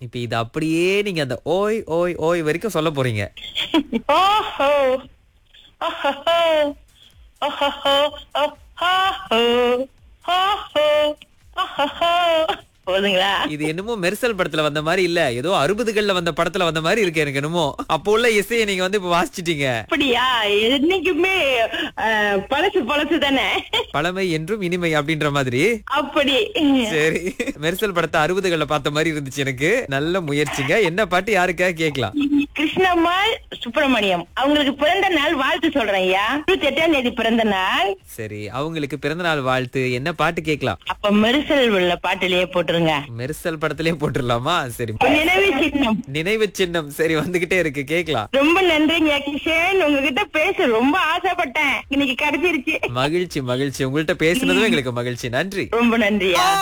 இப்ப இது அப்படியே நீங்க அந்த ஓய் ஓய் ஓய் வரைக்கும் சொல்ல போறீங்க ஓஹோ ஓஹோ ஓஹோ ஓஹோ ஓஹோ ஓஹோ போதுங்களா இது என்னமோ மெர்சல் படத்துல வந்த மாதிரி இல்ல ஏதோ அறுபதுகள்ல வந்த படத்துல வந்த மாதிரி இருக்கு எனக்கு என்னமோ அப்போ உள்ள இசையை நீங்க வந்து இப்ப வாசிச்சிட்டீங்க அப்படியா என்னைக்குமே அஹ், பழசு பழசு தானே பழமை என்றும் இனிமை அப்படின்ற மாதிரி அப்படி சரி மெர்சல் படத்தை அறுபதுகள்ல பார்த்த மாதிரி இருந்துச்சு எனக்கு நல்ல முயற்சிங்க என்ன பாட்டு யாருக்கா கேட்கலாம் கிருஷ்ணம்மாள் சுப்பிரமணியம் அவங்களுக்கு பிறந்த நாள் வாழ்த்து சொல்றேன் ஐயா இருபத்தி எட்டாம் தேதி பிறந்த நாள் சரி அவங்களுக்கு பிறந்தநாள் வாழ்த்து என்ன பாட்டு கேட்கலாம் அப்ப மெரிசல் உள்ள பாட்டிலேயே போட்டுருங்க மெர்சல் படத்திலே போட்டுடலாமா சரி நினைவு சின்னம் நினைவு சின்னம் சரி வந்துகிட்டே இருக்கு கேட்கலாம் ரொம்ப நன்றிங்க கிஷன் உங்ககிட்ட பேச ரொம்ப ஆசைப்பட்டேன் இன்னைக்கு கிடைச்சிருச்சு மகிழ்ச்சி மகிழ்ச்சி உங்கள்ட்ட பேசுனதும் எங்களுக்கு மகிழ்ச்சி நன்றி ரொம்ப நன்றியா